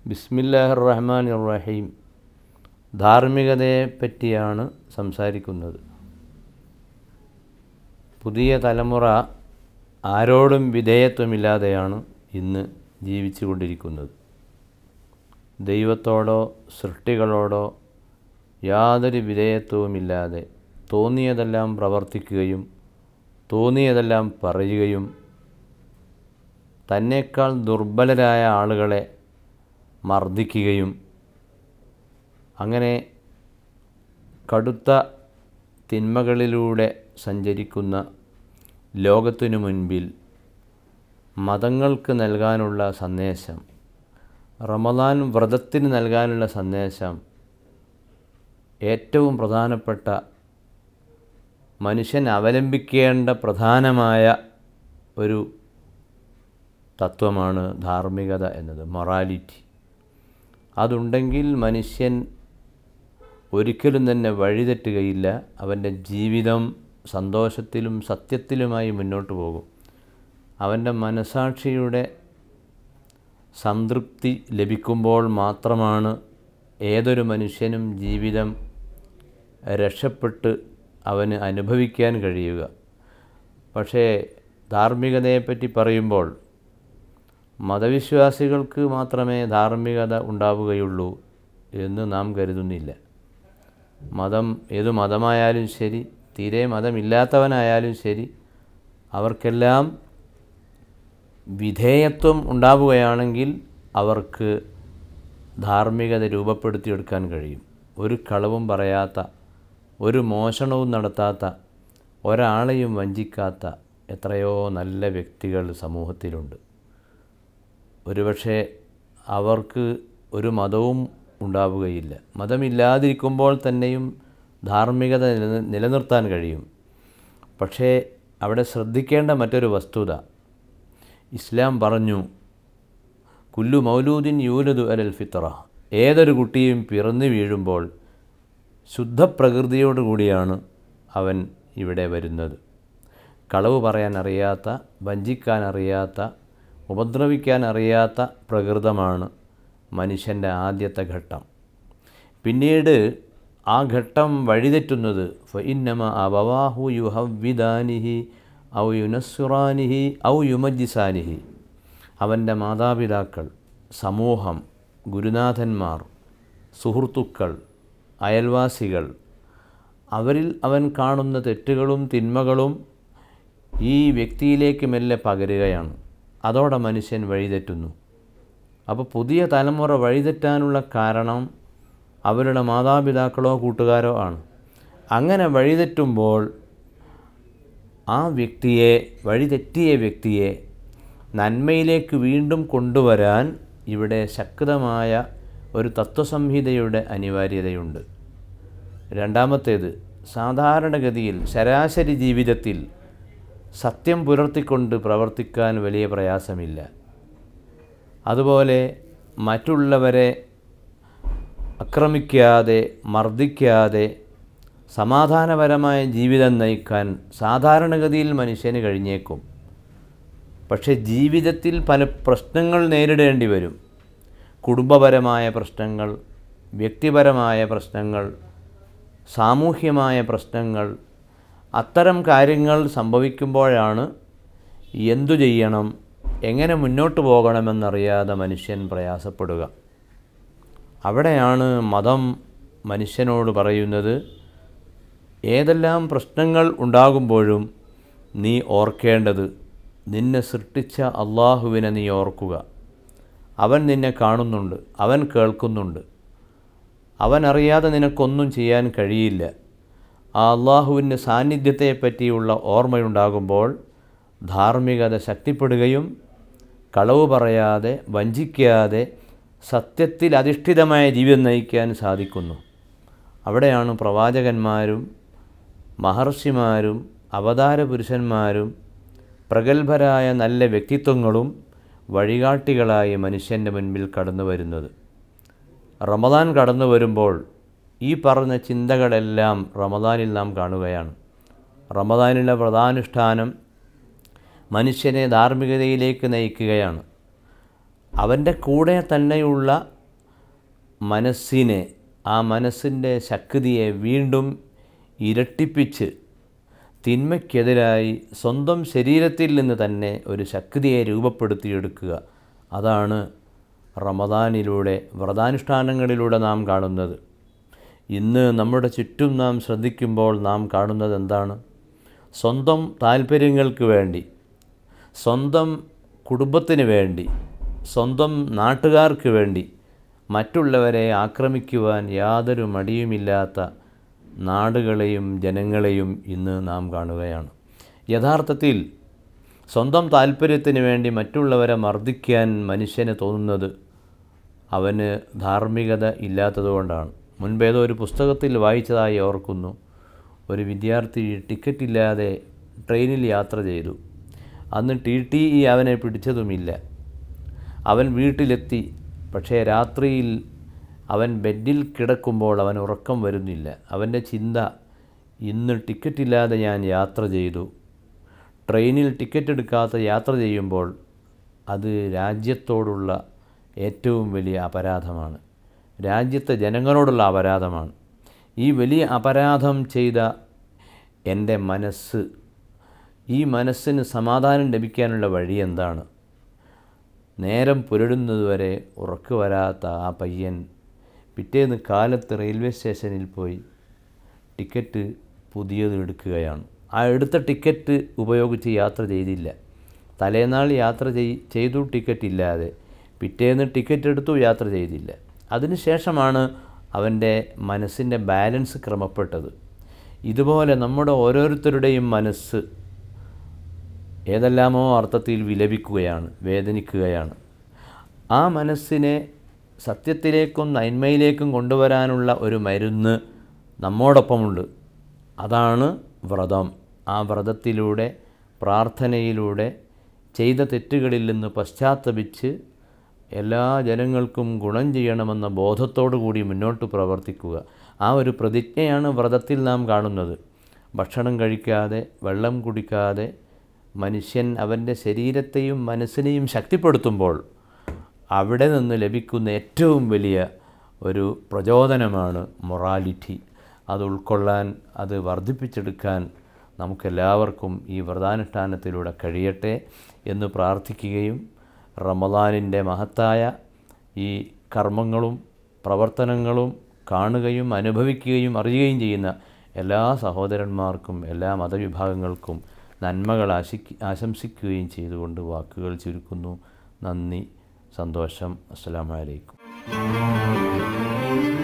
ബിസ്മില്ലാഹിർ റഹ്മാൻ റഹീം ധാർമ്മികതയെ പറ്റിയാണ് സംസാരിക്കുന്നത് പുതിയ തലമുറ ആരോടും വിധേയത്വമില്ലാതെയാണ് ഇന്ന് ജീവിച്ചു കൊണ്ടിരിക്കുന്നത് ദൈവത്തോടോ സൃഷ്ടികളോടോ യാതൊരു വിധേയത്വവുമില്ലാതെ തോന്നിയതെല്ലാം പ്രവർത്തിക്കുകയും തോന്നിയതെല്ലാം പറയുകയും തന്നേക്കാൾ ദുർബലരായ ആളുകളെ മർദ്ദിക്കുകയും അങ്ങനെ കടുത്ത തിന്മകളിലൂടെ സഞ്ചരിക്കുന്ന ലോകത്തിനു മുൻപിൽ മതങ്ങൾക്ക് നൽകാനുള്ള സന്ദേശം റമദാൻ വ്രതത്തിന് നൽകാനുള്ള സന്ദേശം ഏറ്റവും പ്രധാനപ്പെട്ട മനുഷ്യൻ അവലംബിക്കേണ്ട പ്രധാനമായ ഒരു തത്വമാണ് ധാർമ്മികത എന്നത് മൊറാലിറ്റി അതുണ്ടെങ്കിൽ മനുഷ്യൻ ഒരിക്കലും തന്നെ വഴിതെറ്റുകയില്ല അവൻ്റെ ജീവിതം സന്തോഷത്തിലും സത്യത്തിലുമായി മുന്നോട്ട് പോകും അവൻ്റെ മനസാക്ഷിയുടെ സംതൃപ്തി ലഭിക്കുമ്പോൾ മാത്രമാണ് ഏതൊരു മനുഷ്യനും ജീവിതം രക്ഷപ്പെട്ട് അവന് അനുഭവിക്കാൻ കഴിയുക പക്ഷേ ധാർമ്മികതയെപ്പറ്റി പറയുമ്പോൾ മതവിശ്വാസികൾക്ക് മാത്രമേ ധാർമ്മികത ഉണ്ടാവുകയുള്ളൂ എന്ന് നാം കരുതുന്നില്ല മതം ഏതു മതമായാലും ശരി തീരെ മതമില്ലാത്തവനായാലും ശരി അവർക്കെല്ലാം വിധേയത്വം ഉണ്ടാവുകയാണെങ്കിൽ അവർക്ക് ധാർമ്മികത രൂപപ്പെടുത്തിയെടുക്കാൻ കഴിയും ഒരു കളവും പറയാത്ത ഒരു മോഷണവും നടത്താത്ത ഒരാളെയും വഞ്ചിക്കാത്ത എത്രയോ നല്ല വ്യക്തികൾ സമൂഹത്തിലുണ്ട് ഒരുപക്ഷെ അവർക്ക് ഒരു മതവും ഉണ്ടാവുകയില്ല മതമില്ലാതിരിക്കുമ്പോൾ തന്നെയും ധാർമ്മികത നില നിലനിർത്താൻ കഴിയും പക്ഷേ അവിടെ ശ്രദ്ധിക്കേണ്ട മറ്റൊരു വസ്തുത ഇസ്ലാം പറഞ്ഞു കുല്ലു മൗലൂദിൻ യൂലദു അലൽ ഫിത്ര ഏതൊരു കുട്ടിയും പിറന്നു വീഴുമ്പോൾ ശുദ്ധപ്രകൃതിയോടുകൂടിയാണ് അവൻ ഇവിടെ വരുന്നത് കളവ് പറയാൻ അറിയാത്ത വഞ്ചിക്കാൻ അറിയാത്ത ഉപദ്രവിക്കാൻ അറിയാത്ത പ്രകൃതമാണ് മനുഷ്യൻ്റെ ആദ്യത്തെ ഘട്ടം പിന്നീട് ആ ഘട്ടം വഴിതെറ്റുന്നത് ഫഇന്നമ അബവാഹു യുഹവിദാനിഹി ഔ യുനസ്സുറാനിഹി ഔ യുമജിസാനിഹി അവൻ്റെ മാതാപിതാക്കൾ സമൂഹം ഗുരുനാഥന്മാർ സുഹൃത്തുക്കൾ അയൽവാസികൾ അവരിൽ അവൻ കാണുന്ന തെറ്റുകളും തിന്മകളും ഈ വ്യക്തിയിലേക്ക് മെല്ലെ പകരുകയാണ് അതോടെ മനുഷ്യൻ വഴിതെറ്റുന്നു അപ്പോൾ പുതിയ തലമുറ വഴിതെറ്റാനുള്ള കാരണം അവരുടെ മാതാപിതാക്കളോ കൂട്ടുകാരോ ആണ് അങ്ങനെ വഴിതെറ്റുമ്പോൾ ആ വ്യക്തിയെ വഴിതെറ്റിയ വ്യക്തിയെ നന്മയിലേക്ക് വീണ്ടും കൊണ്ടുവരാൻ ഇവിടെ ശക്തമായ ഒരു തത്വസംഹിതയുടെ അനിവാര്യതയുണ്ട് രണ്ടാമത്തേത് സാധാരണഗതിയിൽ ശരാശരി ജീവിതത്തിൽ സത്യം പുലർത്തിക്കൊണ്ട് പ്രവർത്തിക്കാൻ വലിയ പ്രയാസമില്ല അതുപോലെ മറ്റുള്ളവരെ ആക്രമിക്കാതെ മർദ്ദിക്കാതെ സമാധാനപരമായ ജീവിതം നയിക്കാൻ സാധാരണഗതിയിൽ മനുഷ്യന് കഴിഞ്ഞേക്കും പക്ഷേ ജീവിതത്തിൽ പല പ്രശ്നങ്ങൾ നേരിടേണ്ടി വരും കുടുംബപരമായ പ്രശ്നങ്ങൾ വ്യക്തിപരമായ പ്രശ്നങ്ങൾ സാമൂഹ്യമായ പ്രശ്നങ്ങൾ അത്തരം കാര്യങ്ങൾ സംഭവിക്കുമ്പോഴാണ് എന്തു ചെയ്യണം എങ്ങനെ മുന്നോട്ട് പോകണമെന്നറിയാതെ മനുഷ്യൻ പ്രയാസപ്പെടുക അവിടെയാണ് മതം മനുഷ്യനോട് പറയുന്നത് ഏതെല്ലാം പ്രശ്നങ്ങൾ ഉണ്ടാകുമ്പോഴും നീ ഓർക്കേണ്ടത് നിന്നെ സൃഷ്ടിച്ച അള്ളാഹുവിനെ നീ ഓർക്കുക അവൻ നിന്നെ കാണുന്നുണ്ട് അവൻ കേൾക്കുന്നുണ്ട് അവൻ അറിയാതെ നിനക്കൊന്നും ചെയ്യാൻ കഴിയില്ല ആ അള്ളാഹുവിൻ്റെ സാന്നിധ്യത്തെ പറ്റിയുള്ള ഓർമ്മയുണ്ടാകുമ്പോൾ ധാർമ്മികത ശക്തിപ്പെടുകയും കളവ് പറയാതെ വഞ്ചിക്കാതെ സത്യത്തിൽ അധിഷ്ഠിതമായ ജീവിതം നയിക്കാൻ സാധിക്കുന്നു അവിടെയാണ് പ്രവാചകന്മാരും മഹർഷിമാരും അവതാര പുരുഷന്മാരും പ്രഗത്ഭരായ നല്ല വ്യക്തിത്വങ്ങളും വഴികാട്ടികളായി മനുഷ്യൻ്റെ മുൻപിൽ കടന്നു വരുന്നത് റമദാൻ കടന്നു വരുമ്പോൾ ഈ പറഞ്ഞ ചിന്തകളെല്ലാം റമദാനിൽ നാം കാണുകയാണ് റമദാനിലെ പ്രധാനുഷ്ഠാനം മനുഷ്യനെ ധാർമ്മികതയിലേക്ക് നയിക്കുകയാണ് അവൻ്റെ കൂടെ തന്നെയുള്ള മനസ്സിനെ ആ മനസ്സിൻ്റെ ശക്തിയെ വീണ്ടും ഇരട്ടിപ്പിച്ച് തിന്മയ്ക്കെതിരായി സ്വന്തം ശരീരത്തിൽ നിന്ന് തന്നെ ഒരു ശക്തിയെ രൂപപ്പെടുത്തിയെടുക്കുക അതാണ് റമദാനിലൂടെ വ്രതാനുഷ്ഠാനങ്ങളിലൂടെ നാം കാണുന്നത് ഇന്ന് നമ്മുടെ ചുറ്റും നാം ശ്രദ്ധിക്കുമ്പോൾ നാം കാണുന്നത് എന്താണ് സ്വന്തം താല്പര്യങ്ങൾക്ക് വേണ്ടി സ്വന്തം കുടുംബത്തിന് വേണ്ടി സ്വന്തം നാട്ടുകാർക്ക് വേണ്ടി മറ്റുള്ളവരെ ആക്രമിക്കുവാൻ യാതൊരു മടിയുമില്ലാത്ത നാടുകളെയും ജനങ്ങളെയും ഇന്ന് നാം കാണുകയാണ് യഥാർത്ഥത്തിൽ സ്വന്തം താല്പര്യത്തിന് വേണ്ടി മറ്റുള്ളവരെ മർദ്ദിക്കാൻ മനുഷ്യന് തോന്നുന്നത് അവന് ധാർമ്മികത ഇല്ലാത്തതുകൊണ്ടാണ് മുൻപേതോ ഒരു പുസ്തകത്തിൽ വായിച്ചതായി ഓർക്കുന്നു ഒരു വിദ്യാർത്ഥി ടിക്കറ്റ് ഇല്ലാതെ ട്രെയിനിൽ യാത്ര ചെയ്തു അന്ന് ടി ടി ഇ അവനെ പിടിച്ചതുമില്ല അവൻ വീട്ടിലെത്തി പക്ഷേ രാത്രിയിൽ അവൻ ബെഡിൽ കിടക്കുമ്പോൾ അവൻ ഉറക്കം വരുന്നില്ല അവൻ്റെ ചിന്ത ഇന്ന് ടിക്കറ്റ് ഇല്ലാതെ ഞാൻ യാത്ര ചെയ്തു ട്രെയിനിൽ ടിക്കറ്റ് എടുക്കാത്ത യാത്ര ചെയ്യുമ്പോൾ അത് രാജ്യത്തോടുള്ള ഏറ്റവും വലിയ അപരാധമാണ് രാജ്യത്തെ ജനങ്ങളോടുള്ള അപരാധമാണ് ഈ വലിയ അപരാധം ചെയ്ത എൻ്റെ മനസ്സ് ഈ മനസ്സിന് സമാധാനം ലഭിക്കാനുള്ള വഴി എന്താണ് നേരം പുരടുന്നതുവരെ ഉറക്കു വരാത്ത ആ പയ്യൻ പിറ്റേന്ന് കാലത്ത് റെയിൽവേ സ്റ്റേഷനിൽ പോയി ടിക്കറ്റ് പുതിയത് എടുക്കുകയാണ് ആ എടുത്ത ടിക്കറ്റ് ഉപയോഗിച്ച് യാത്ര ചെയ്തില്ല തലേനാൾ യാത്ര ചെയ് ചെയ്തു ടിക്കറ്റ് ഇല്ലാതെ പിറ്റേന്ന് ടിക്കറ്റ് എടുത്തു യാത്ര ചെയ്തില്ല അതിനുശേഷമാണ് അവൻ്റെ മനസ്സിൻ്റെ ബാലൻസ് ക്രമപ്പെട്ടത് ഇതുപോലെ നമ്മുടെ ഓരോരുത്തരുടെയും മനസ്സ് ഏതെല്ലാമോ അർത്ഥത്തിൽ വിലപിക്കുകയാണ് വേദനിക്കുകയാണ് ആ മനസ്സിനെ സത്യത്തിലേക്കും നന്മയിലേക്കും കൊണ്ടുവരാനുള്ള ഒരു മരുന്ന് നമ്മോടൊപ്പമുണ്ട് അതാണ് വ്രതം ആ വ്രതത്തിലൂടെ പ്രാർത്ഥനയിലൂടെ ചെയ്ത തെറ്റുകളിൽ നിന്ന് പശ്ചാത്തപിച്ച് എല്ലാ ജനങ്ങൾക്കും ഗുണം ചെയ്യണമെന്ന ബോധത്തോടു കൂടി മുന്നോട്ട് പ്രവർത്തിക്കുക ആ ഒരു പ്രതിജ്ഞയാണ് വ്രതത്തിൽ നാം കാണുന്നത് ഭക്ഷണം കഴിക്കാതെ വെള്ളം കുടിക്കാതെ മനുഷ്യൻ അവൻ്റെ ശരീരത്തെയും മനസ്സിനെയും ശക്തിപ്പെടുത്തുമ്പോൾ അവിടെ നിന്ന് ലഭിക്കുന്ന ഏറ്റവും വലിയ ഒരു പ്രചോദനമാണ് മൊറാലിറ്റി അത് ഉൾക്കൊള്ളാൻ അത് വർദ്ധിപ്പിച്ചെടുക്കാൻ നമുക്കെല്ലാവർക്കും ഈ വ്രതാനുഷ്ഠാനത്തിലൂടെ കഴിയട്ടെ എന്ന് പ്രാർത്ഥിക്കുകയും റമദാനിൻ്റെ മഹത്തായ ഈ കർമ്മങ്ങളും പ്രവർത്തനങ്ങളും കാണുകയും അനുഭവിക്കുകയും അറിയുകയും ചെയ്യുന്ന എല്ലാ സഹോദരന്മാർക്കും എല്ലാ മതവിഭാഗങ്ങൾക്കും നന്മകൾ ആശിക്ക് ആശംസിക്കുകയും ചെയ്തുകൊണ്ട് വാക്കുകൾ ചുരുക്കുന്നു നന്ദി സന്തോഷം അസ്സലാമു അലൈക്കും